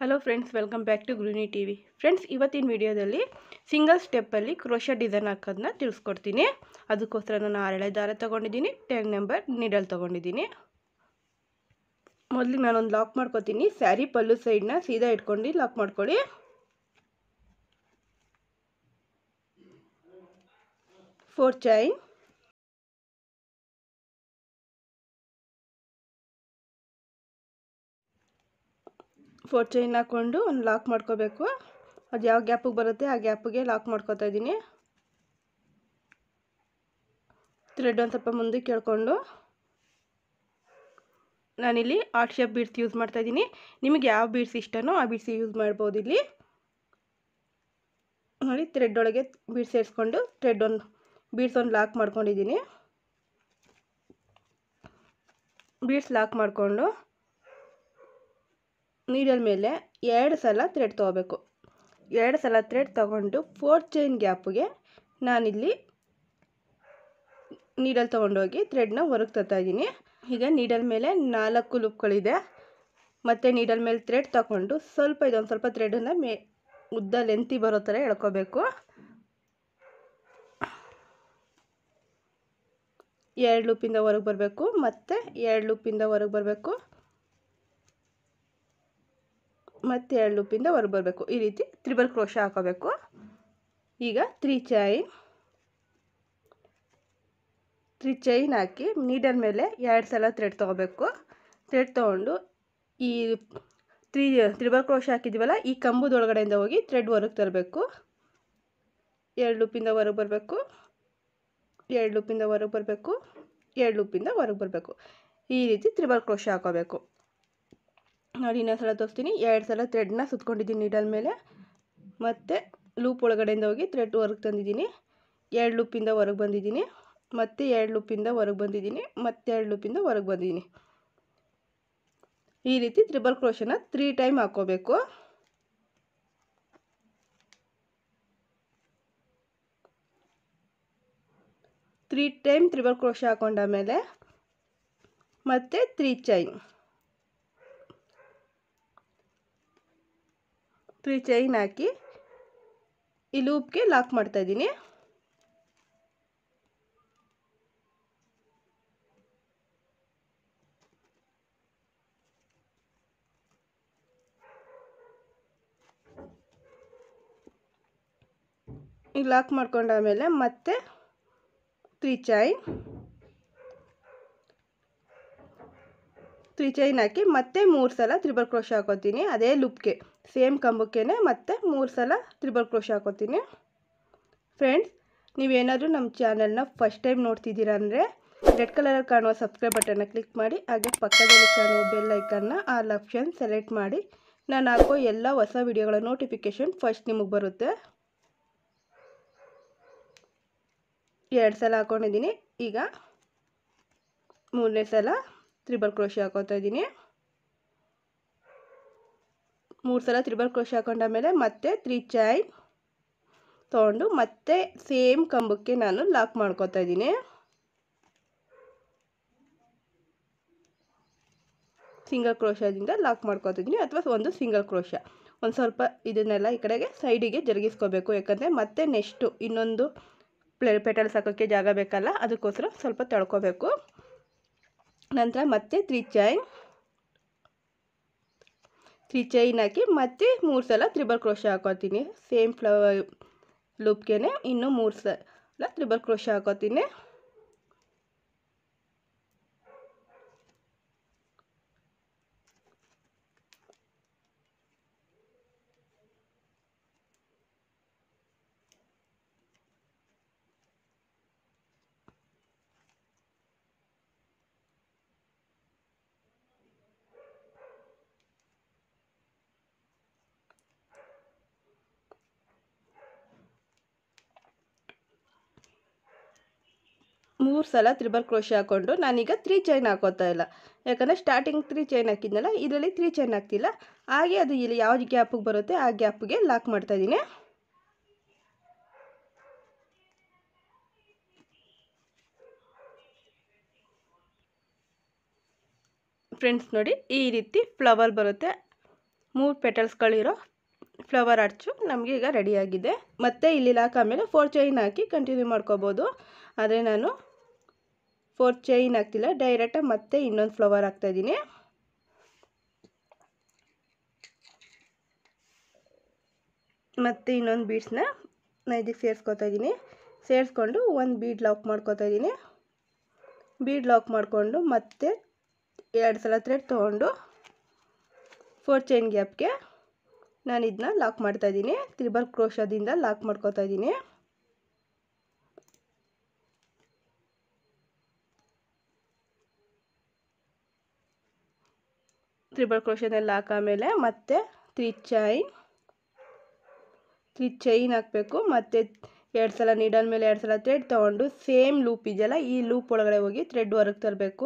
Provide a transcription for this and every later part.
hello friends welcome back to Gruhini T V friends ಇವತ್ತಿನ ವಿಡಿಯೋದಲ್ಲಿ single ಸ್ಟೆಪ್ಪಲ್ಲಿ ಕ್ರೋಶ ಡಿಸೈನ್ ಹಾಕೋದನ್ನ ತಿಳಿಸ್ಕೊಡ್ತೀನಿ ಅದಕ್ಕೋಸ್ಕರ ನಾನು ಆರಳೆ ದಾರ ತೊಗೊಂಡಿದ್ದೀನಿ ಟೆನ್ ನಂಬರ್ ನೀಡಲ್ ತೊಗೊಂಡಿದ್ದೀನಿ ಮೊದಲಿಗೆ ನಾನೊಂದು ಲಾಕ್ ಮಾಡ್ಕೊತೀನಿ ಸ್ಯಾರಿ ಪಲ್ಲು ಸೈಡ್ನ ಸೀದಾ ಇಟ್ಕೊಂಡು ಲಾಕ್ ಮಾಡ್ಕೊಳ್ಳಿ ಫೋರ್ ಚೈನ್ ಫೋರ್ ಚೈನ್ ಹಾಕ್ಕೊಂಡು ಒಂದು ಲಾಕ್ ಮಾಡ್ಕೋಬೇಕು ಅದು ಯಾವ ಗ್ಯಾಪಿಗೆ ಬರುತ್ತೆ ಆ ಗ್ಯಾಪಿಗೆ ಲಾಕ್ ಮಾಡ್ಕೋತಾ ಇದ್ದೀನಿ ಥ್ರೆಡ್ ಒಂದು ಸ್ವಲ್ಪ ಮುಂದಕ್ಕೆ ಕೇಳ್ಕೊಂಡು ನಾನಿಲ್ಲಿ ಆರ್ಟ್ ಶೇಪ್ ಬೀಡ್ಸ್ ಯೂಸ್ ಮಾಡ್ತಾಯಿದ್ದೀನಿ ನಿಮಗೆ ಯಾವ ಬೀಡ್ಸ್ ಇಷ್ಟನೋ ಆ ಬೀಡ್ಸ್ ಯೂಸ್ ಮಾಡ್ಬೋದು ಇಲ್ಲಿ ನೋಡಿ ಥ್ರೆಡ್ ಒಳಗೆ ಬೀಡ್ಸ್ ಸೇರಿಸ್ಕೊಂಡು ಥ್ರೆಡ್ ಒಂದು ಬೀಡ್ಸ್ ಒಂದು ಲಾಕ್ ಮಾಡ್ಕೊಂಡಿದ್ದೀನಿ ಬೀಡ್ಸ್ ಲಾಕ್ ಮಾಡಿಕೊಂಡು ನೀಡಲ್ ಮೇಲೆ ಎರಡು ಸಲ ಥ್ರೆಡ್ ತೊಗೋಬೇಕು ಎರಡು ಸಲ ಥ್ರೆಡ್ ತೊಗೊಂಡು ಫೋರ್ ಚೈನ್ ಗ್ಯಾಪ್ಗೆ ನಾನಿಲ್ಲಿ ನೀಡಲ್ ತೊಗೊಂಡೋಗಿ ಥ್ರೆಡ್ನ ಹೊರಗೆ ತರ್ತಾ ಇದ್ದೀನಿ ಈಗ ನೀಡಲ್ ಮೇಲೆ ನಾಲ್ಕು ಲುಪ್ಗಳಿದೆ ಮತ್ತು ನೀಡಲ್ ಮೇಲೆ ಥ್ರೆಡ್ ತಗೊಂಡು ಸ್ವಲ್ಪ ಇದೊಂದು ಸ್ವಲ್ಪ ಥ್ರೆಡನ್ನು ಮೇ ಉದ್ದ ಲೆಂತಿ ಬರೋ ಥರ ಎಳ್ಕೋಬೇಕು ಎರಡು ಲೂಪಿಂದ ಹೊರಗೆ ಬರಬೇಕು ಮತ್ತು ಎರಡು ಲೂಪಿಂದ ಹೊರಗೆ ಬರಬೇಕು ಮತ್ತು ಎರಡು ಲೂಪಿಂದ ಹೊರಗೆ ಬರಬೇಕು ಈ ರೀತಿ ತ್ರಿಬಲ್ ಕ್ರೋಶ ಹಾಕೋಬೇಕು ಈಗ ತ್ರೀ ಚೈನ್ ತ್ರೀ ಚೈನ್ ಹಾಕಿ ನೀಡಲ್ ಮೇಲೆ ಎರಡು ಸಲ ಥ್ರೆಡ್ ತೊಗೋಬೇಕು ಥ್ರೆಡ್ ತೊಗೊಂಡು ಈ ತ್ರೀ ತ್ರಿಬಲ್ ಕ್ರೋಶ ಹಾಕಿದ್ದೀವಲ್ಲ ಈ ಕಂಬದೊಳಗಡೆಯಿಂದ ಹೋಗಿ ಥ್ರೆಡ್ ಹೊರಗೆ ತರಬೇಕು ಎರಡು ಲೂಪಿಂದ ಹೊರಗೆ ಬರಬೇಕು ಎರಡು ಲೂಪಿಂದ ಹೊರಗೆ ಬರಬೇಕು ಎರಡು ಲೂಪಿಂದ ಹೊರಗೆ ಬರಬೇಕು ಈ ರೀತಿ ತ್ರಿಬಲ್ ಕ್ರೋಶ ಹಾಕೋಬೇಕು ನೋಡಿ ಇನ್ನೊಂದು ಸಲ ತೋರಿಸ್ತೀನಿ ಎರಡು ಸಲ ಥ್ರೆಡ್ನ ಸುತ್ಕೊಂಡಿದ್ದೀನಿ ನೀಡಲ್ ಮೇಲೆ ಮತ್ತು ಲೂಪ್ ಒಳಗಡೆಯಿಂದ ಹೋಗಿ ಥ್ರೆಡ್ ಹೊರಗೆ ತಂದಿದ್ದೀನಿ ಎರಡು ಲೂಪಿಂದ ಹೊರಗೆ ಬಂದಿದ್ದೀನಿ ಮತ್ತು ಎರಡು ಲೂಪಿಂದ ಹೊರಗೆ ಬಂದಿದ್ದೀನಿ ಮತ್ತು ಎರಡು ಲೂಪಿಂದ ಹೊರಗೆ ಬಂದಿದ್ದೀನಿ ಈ ರೀತಿ ತ್ರಿಬಲ್ ಕ್ರೋಶನ ತ್ರೀ ಟೈಮ್ ಹಾಕ್ಕೋಬೇಕು ತ್ರೀ ಟೈಮ್ ತ್ರಿಬಲ್ ಕ್ರೋಶ ಹಾಕೊಂಡಾಮೇಲೆ ಮತ್ತು ತ್ರೀ ಚೈನ್ ತ್ರೀ ಚೈನ್ ಹಾಕಿ ಈ ಲೂಪ್ಗೆ ಲಾಕ್ ಮಾಡ್ತಾಯಿದ್ದೀನಿ ಈಗ ಲಾಕ್ ಮಾಡ್ಕೊಂಡಾಮೇಲೆ ಮತ್ತೆ ತ್ರೀ ಚೈನ್ ತ್ರೀ ಚೈನ್ ಹಾಕಿ ಮತ್ತೆ ಮೂರು ಸಲ ತ್ರಿಬಲ್ ಕ್ರೋಶ ಹಾಕೋತೀನಿ ಅದೇ ಲುಪ್ಗೆ ಸೇಮ್ ಕಂಬಕ್ಕೆ ಮತ್ತೆ ಮೂರು ಸಲ ತ್ರಿಬಲ್ ಕ್ರೋಶ ಹಾಕೋತೀನಿ ಫ್ರೆಂಡ್ಸ್ ನೀವೇನಾದರೂ ನಮ್ಮ ಚಾನಲ್ನ ಫಸ್ಟ್ ಟೈಮ್ ನೋಡ್ತಿದ್ದೀರಾ ಅಂದರೆ ರೆಡ್ ಕಲರಲ್ಲಿ ಕಾಣುವ ಸಬ್ಸ್ಕ್ರೈಬ್ ಬಟನ್ನ ಕ್ಲಿಕ್ ಮಾಡಿ ಹಾಗೆ ಪಕ್ಕದಲ್ಲಿ ಕಾಣುವ ಬೆಲ್ ಐಕನ್ನ ಆಲ್ ಆಪ್ಷನ್ ಸೆಲೆಕ್ಟ್ ಮಾಡಿ ನಾನು ಹಾಕೋ ಎಲ್ಲ ಹೊಸ ವಿಡಿಯೋಗಳ ನೋಟಿಫಿಕೇಷನ್ ಫಸ್ಟ್ ನಿಮಗೆ ಬರುತ್ತೆ ಎರಡು ಸಲ ಹಾಕ್ಕೊಂಡಿದ್ದೀನಿ ಈಗ ಮೂರನೇ ಸಲ ತ್ರಿಬಲ್ ಕ್ರೋಶಿ ಹಾಕೋತಾ ಇದ್ದೀನಿ ಮೂರು ಸಲ ತ್ರಿಬಲ್ ಕ್ರೋಶಿ ಹಾಕೊಂಡಾಮೇಲೆ ಮತ್ತೆ ತ್ರೀ ಚೈನ್ ತೊಗೊಂಡು ಮತ್ತೆ ಸೇಮ್ ಕಂಬಕ್ಕೆ ನಾನು ಲಾಕ್ ಮಾಡ್ಕೋತಾ ಇದ್ದೀನಿ ಸಿಂಗಲ್ ಕ್ರೋಶದಿಂದ ಲಾಕ್ ಮಾಡ್ಕೋತಿದ್ದೀನಿ ಅಥವಾ ಒಂದು ಸಿಂಗಲ್ ಕ್ರೋಶ ಒಂದು ಸ್ವಲ್ಪ ಇದನ್ನೆಲ್ಲ ಈ ಕಡೆಗೆ ಸೈಡಿಗೆ ಜರುಗಿಸ್ಕೋಬೇಕು ಯಾಕಂದರೆ ಮತ್ತೆ ನೆಕ್ಸ್ಟು ಇನ್ನೊಂದು ಪ್ಲೇ ಪೆಟಲ್ಸ್ ಹಾಕೋಕ್ಕೆ ಜಾಗ ಬೇಕಲ್ಲ ಅದಕ್ಕೋಸ್ಕರ ಸ್ವಲ್ಪ ತಳ್ಕೊಬೇಕು ನಂತರ ಮತ್ತೆ ತ್ರೀ ಚೈನ್ ತ್ರೀ ಚೈನ್ ಹಾಕಿ ಮತ್ತೆ ಮೂರು ಸಲ ತ್ರಿಬಲ್ ಕ್ರೋಶ ಹಾಕೋತೀನಿ ಸೇಮ್ ಫ್ಲವ ಲೂಪ್ಗೆ ಇನ್ನೂ ಮೂರು ಸಲ ತ್ರಿಬಲ್ ಕ್ರೋಶ ಹಾಕೋತೀನಿ ಮೂರು ಸಲ ತ್ರಿಬಲ್ ಕ್ರೋಶ ಹಾಕ್ಕೊಂಡು ನಾನೀಗ ತ್ರೀ ಚೈನ್ ಹಾಕೋತಾ ಇಲ್ಲ ಯಾಕಂದರೆ ಸ್ಟಾರ್ಟಿಂಗ್ ತ್ರೀ ಚೈನ್ ಹಾಕಿದ್ನಲ್ಲ ಇದರಲ್ಲಿ ತ್ರೀ ಚೈನ್ ಹಾಕ್ತಿಲ್ಲ ಹಾಗೆ ಅದು ಇಲ್ಲಿ ಯಾವ ಗ್ಯಾಪಿಗೆ ಬರುತ್ತೆ ಆ ಗ್ಯಾಪಿಗೆ ಲಾಕ್ ಮಾಡ್ತಾಯಿದ್ದೀನಿ ಫ್ರೆಂಡ್ಸ್ ನೋಡಿ ಈ ರೀತಿ ಫ್ಲವರ್ ಬರುತ್ತೆ ಮೂರು ಪೆಟಲ್ಸ್ಗಳಿರೋ ಫ್ಲವರ್ ಆರ್ಚು ನಮಗೆ ಈಗ ರೆಡಿಯಾಗಿದೆ ಮತ್ತು ಇಲ್ಲಿ ಲಾಕ್ ಆಮೇಲೆ ಫೋರ್ ಚೈನ್ ಹಾಕಿ ಕಂಟಿನ್ಯೂ ಮಾಡ್ಕೋಬೋದು ಆದರೆ ನಾನು ಫೋರ್ ಚೈನ್ ಹಾಕ್ತಿಲ್ಲ ಡೈರೆಕ್ಟಾಗಿ ಮತ್ತೆ ಇನ್ನೊಂದು ಫ್ಲವರ್ ಹಾಕ್ತಾಯಿದ್ದೀನಿ ಮತ್ತು ಇನ್ನೊಂದು ಬೀಡ್ಸ್ನ ನಾನು ಇದಕ್ಕೆ ಸೇರಿಸ್ಕೊತಾ ಇದ್ದೀನಿ ಸೇರಿಸ್ಕೊಂಡು ಒಂದು ಬೀಡ್ ಲಾಕ್ ಮಾಡ್ಕೊತಾ ಇದ್ದೀನಿ ಬೀಡ್ ಲಾಕ್ ಮಾಡಿಕೊಂಡು ಮತ್ತೆ ಎರಡು ಸಲ ಥ್ರೆಡ್ ತೊಗೊಂಡು ಫೋರ್ ಚೈನ್ ಗ್ಯಾಪ್ಗೆ ನಾನು ಇದನ್ನ ಲಾಕ್ ಮಾಡ್ತಾ ಇದ್ದೀನಿ ತ್ರಿಬಲ್ ಕ್ರೋಶದಿಂದ ಲಾಕ್ ಮಾಡ್ಕೊತಾ ಇದ್ದೀನಿ ತ್ರಿಬಲ್ ಕ್ರೋಶದಲ್ಲಿ ಲಾಕ್ ಆಮೇಲೆ ಮತ್ತೆ ತ್ರೀ ಚೈನ್ ತ್ರೀ ಚೈನ್ ಹಾಕಬೇಕು ಮತ್ತು ಎರಡು ಸಲ ನೀಡಲ್ ಮೇಲೆ ಎರಡು ಸಲ ಥ್ರೆಡ್ ತೊಗೊಂಡು ಸೇಮ್ ಲೂಪ್ ಇದೆಯಲ್ಲ ಈ ಲೂಪ್ ಒಳಗಡೆ ಹೋಗಿ ಥ್ರೆಡ್ ಹೊರಗೆ ತರಬೇಕು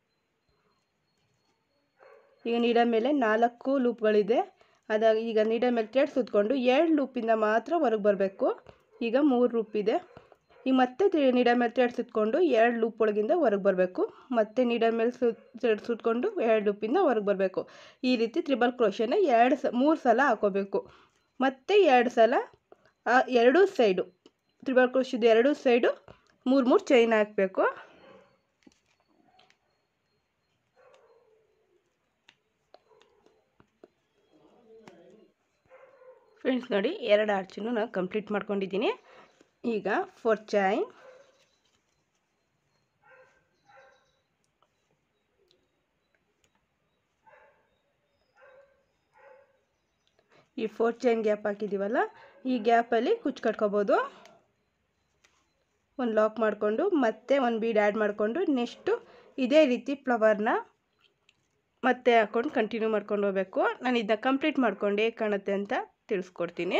ಈಗ ನೀಡಲ್ ಮೇಲೆ ನಾಲ್ಕು ಲೂಪ್ಗಳಿದೆ ಅದಾಗ ಈಗ ನೀಡಲ್ ಮೇಲೆ ಥ್ರೆಡ್ ಸುತ್ಕೊಂಡು ಎರಡು ಲೂಪಿಂದ ಮಾತ್ರ ಹೊರಗೆ ಬರಬೇಕು ಈಗ ಮೂರು ಲೂಪ್ ಇದೆ ಈಗ ಮತ್ತೆ ನೀಡಲ್ ಮೇಲೆ ಥ್ರೆಡ್ ಸುತ್ಕೊಂಡು ಎರಡು ಲೂಪ್ ಒಳಗಿಂದ ಹೊರಗೆ ಬರಬೇಕು ಮತ್ತೆ ನೀಡಲ್ ಮೇಲೆ ಸು ಥ್ರೆಡ್ ಸುತ್ಕೊಂಡು ಎರಡು ಲೂಪಿಂದ ಹೊರಗೆ ಬರಬೇಕು ಈ ರೀತಿ ತ್ರಿಬಲ್ ಕ್ರೋಶನ ಎರಡು ಸ ಮೂರು ಸಲ ಹಾಕೋಬೇಕು ಮತ್ತು ಎರಡು ಸಲ ಎರಡೂ ಸೈಡು ತ್ರಿಬಲ್ ಕ್ರೋಶದ ಎರಡೂ ಸೈಡು ಮೂರು ಮೂರು ಚೈನ್ ಹಾಕಬೇಕು ಫ್ರೆಂಡ್ಸ್ ನೋಡಿ ಎರಡು ಆರ್ಚನ್ನು ನಾನು ಕಂಪ್ಲೀಟ್ ಮಾಡ್ಕೊಂಡಿದ್ದೀನಿ ಈಗ ಫೋರ್ ಚೈನ್ ಈ ಫೋರ್ ಚೈನ್ ಗ್ಯಾಪ್ ಹಾಕಿದ್ದೀವಲ್ಲ ಈ ಗ್ಯಾಪಲ್ಲಿ ಕುಚ್ಚು ಕಟ್ಕೋಬೋದು ಒಂದು ಲಾಕ್ ಮಾಡಿಕೊಂಡು ಮತ್ತೆ ಒಂದು ಬೀಡ್ ಆ್ಯಡ್ ಮಾಡಿಕೊಂಡು ನೆಕ್ಸ್ಟು ಇದೇ ರೀತಿ ಫ್ಲವರ್ನ ಮತ್ತೆ ಹಾಕ್ಕೊಂಡು ಕಂಟಿನ್ಯೂ ಮಾಡ್ಕೊಂಡು ಹೋಗಬೇಕು ನಾನು ಇದನ್ನ ಕಂಪ್ಲೀಟ್ ಮಾಡ್ಕೊಂಡು ಹೇಗೆ ಕಾಣುತ್ತೆ ಅಂತ ತಿಳಿಸ್ಕೊಡ್ತೀನಿ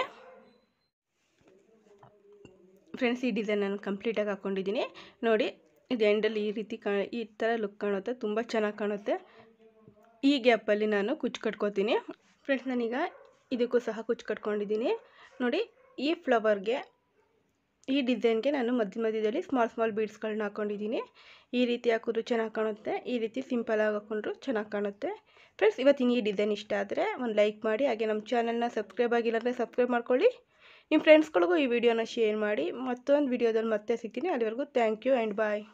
ಫ್ರೆಂಡ್ಸ್ ಈ ಡಿಸೈನ್ ನಾನು ಕಂಪ್ಲೀಟಾಗಿ ಹಾಕ್ಕೊಂಡಿದ್ದೀನಿ ನೋಡಿ ಇದು ಎಂಡಲ್ಲಿ ಈ ರೀತಿ ಕಾ ಈ ಥರ ಲುಕ್ ಕಾಣುತ್ತೆ ತುಂಬ ಚೆನ್ನಾಗಿ ಕಾಣುತ್ತೆ ಈ ಗ್ಯಾಪಲ್ಲಿ ನಾನು ಕುಚ್ಚು ಕಟ್ಕೋತೀನಿ ಫ್ರೆಂಡ್ಸ್ ನಾನೀಗ ಇದಕ್ಕೂ ಸಹ ಕುಚ್ಚು ಕಟ್ಕೊಂಡಿದ್ದೀನಿ ನೋಡಿ ಈ ಫ್ಲವರ್ಗೆ ಈ ಡಿಸೈನ್ಗೆ ನಾನು ಮಧ್ಯ ಮಧ್ಯದಲ್ಲಿ ಸ್ಮಾಲ್ ಸ್ಮಾಲ್ ಬೀಡ್ಸ್ಗಳನ್ನ ಹಾಕ್ಕೊಂಡಿದ್ದೀನಿ ಈ ರೀತಿ ಹಾಕಿದ್ರು ಚೆನ್ನಾಗಿ ಕಾಣುತ್ತೆ ಈ ರೀತಿ ಸಿಂಪಲಾಗಿ ಹಾಕ್ಕೊಂಡ್ರು ಚೆನ್ನಾಗಿ ಕಾಣುತ್ತೆ ಫ್ರೆಂಡ್ಸ್ ಇವತ್ತಿನ ಈ ಡಿಸೈನ್ ಇಷ್ಟ ಆದರೆ ಒಂದು ಲೈಕ್ ಮಾಡಿ ಹಾಗೆ ನಮ್ಮ ಚಾನಲ್ನ ಸಬ್ಸ್ಕ್ರೈಬ್ ಆಗಿಲ್ಲ ಅಂದರೆ ಸಬ್ಸ್ಕ್ರೈಬ್ ಮಾಡ್ಕೊಳ್ಳಿ ನಿಮ್ಮ ಫ್ರೆಂಡ್ಸ್ಗಳಿಗೂ ಈ ವಿಡಿಯೋನ ಶೇರ್ ಮಾಡಿ ಮತ್ತೊಂದು ವಿಡಿಯೋದಲ್ಲಿ ಮತ್ತೆ ಸಿಗ್ತೀನಿ ಅಲ್ಲಿವರೆಗೂ ಥ್ಯಾಂಕ್ ಯು ಆ್ಯಂಡ್ ಬಾಯ್